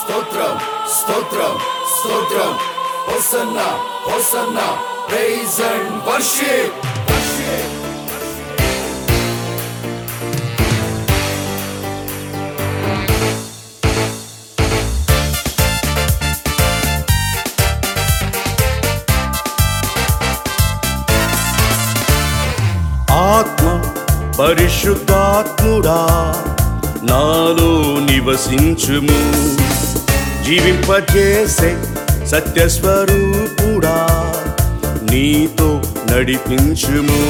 స్తోత్రం స్తోత్రం స్తోత్రం hosanna hosanna praise and worship worship ఆత్మ పరిశుద్ధాత్ముడా నాలో నివసించుము జీవింపజేసే సత్యస్వరూపుడా నీతో నడిపించుము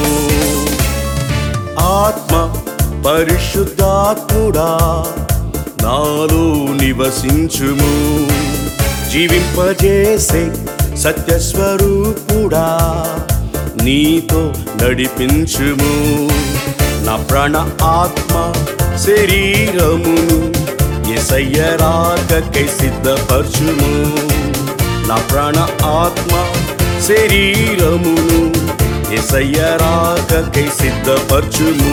ఆత్మ పరిశుద్ధాత్ముడా నాలో నివసించుము జీవింపజేసే సత్యస్వరూపుడా నీతో నడిపించుము నా ప్రాణ ఆత్మ శరీరమును ఎసయ్య రాకకై సిద్ధపరచుము నా ప్రాణ ఆత్మ శరీరమును ఎసయ్య రాకకై సిద్ధపరచుము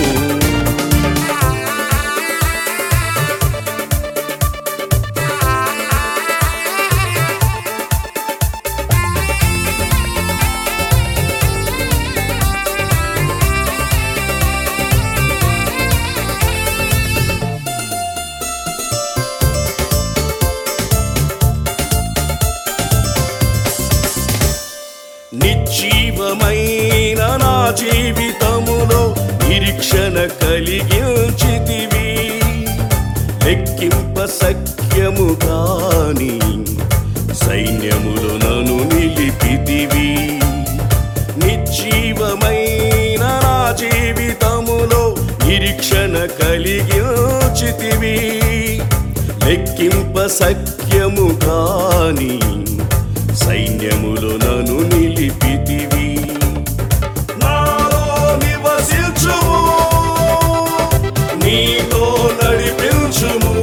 నిజీవమైన నా జీవితములో నిరీక్షణ కలిగించితివి లెక్కింప సఖ్యము కాని సైన్యములు నన్ను నిలిపితివి నిజీవమైన నా జీవితములో నిరీక్షణ కలిగించితివి లెక్కింప సఖ్యము కాని సైన్యములు నన్ను నిలిపితివి నాలో నివసించుము నీతో నడిపించుము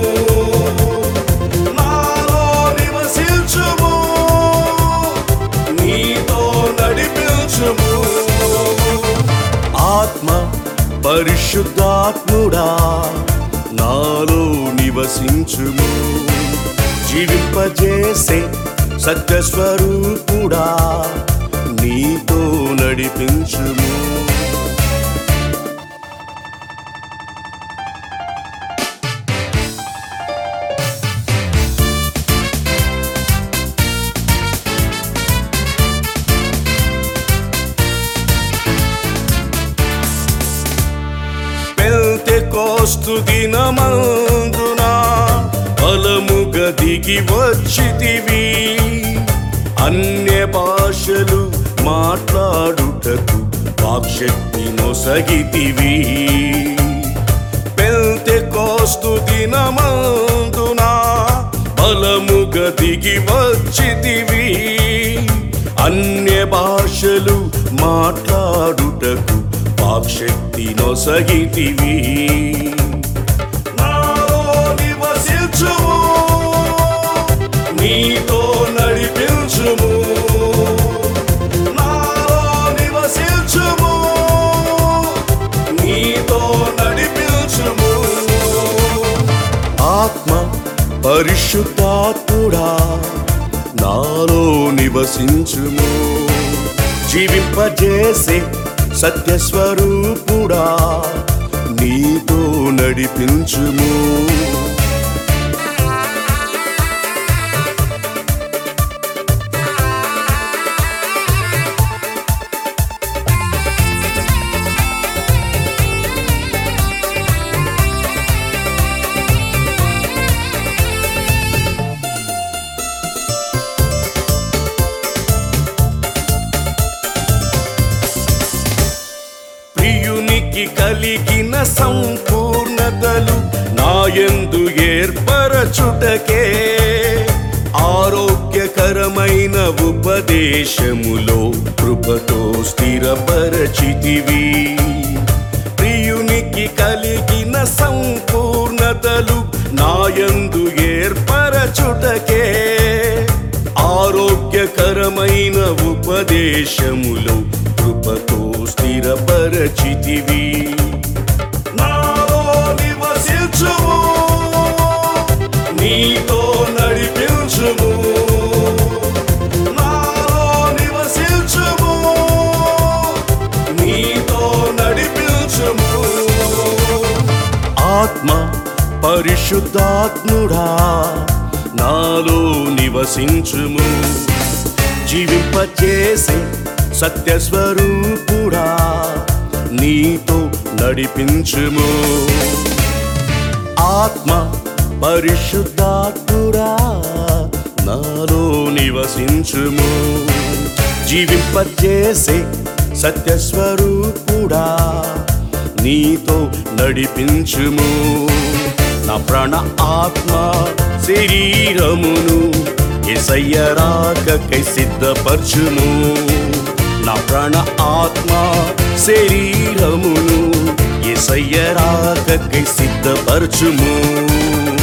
నాలో నివసించుము నీతో నడిపించుము ఆత్మ పరిశుద్ధాత్ముడా నాలో నివసించుము జీవింపజేసే సత్యస్వరూపుడా నీతో నడిపించుము పెంతెకోస్తు దినమందున బలముగా దిగి వచ్చితివి అన్య భాషలు మాట్లాడుటకు వాక్శక్తి నొసగితివి పెంతెకోస్తు దినమందున బలముగా దిగి వచ్చితివి అన్య భాషలు మాట్లాడుటకు వాక్శక్తి నొసగితివి నాలో నివసించుము నీతో నడిపించుము నాలో నివసించుము నీతో నడిపించుము ఆత్మ పరిశుద్ధాత్ముడా నాలో నివసించుము జీవింపజేసే సత్యస్వరూపుడా నీతో నడిపించుము ప్రియునికి కలిగిన సంపూర్ణతలు నాయందు ఏర్పరచుటకే ఆరోగ్యకరమైన ఉపదేశములో కృపతో స్థిరపరచితివి ప్రియునికి కలిగిన సంపూర్ణతలు నాయందు ఏర్పరచుటకే ఆరోగ్యకరమైన ఉపదేశములో కృపతో స్థిరపరచితివి నాలో నివసించుము నీతో నడిపించుము నాలో నివసించుము నీతో నడిపించుము ఆత్మ పరిశుద్ధాత్ముడా నాలో నివసించుము జీవింపచేసే సత్యస్వరూపుడా నీతో నడిపించుము ఆత్మ పరిశుద్ధాత్ముడా నాలో నివసించుము జీవింపచేసే సత్యస్వరూపుడా నీతో నడిపించుము నా ప్రాణ ఆత్మ శరీరమును ఎసయ్య రాకకై సిద్ధపరచుము నా ప్రాణ ఆత్మ శరీరమును ఎసయ్య రాకకై సిద్ధపరచుము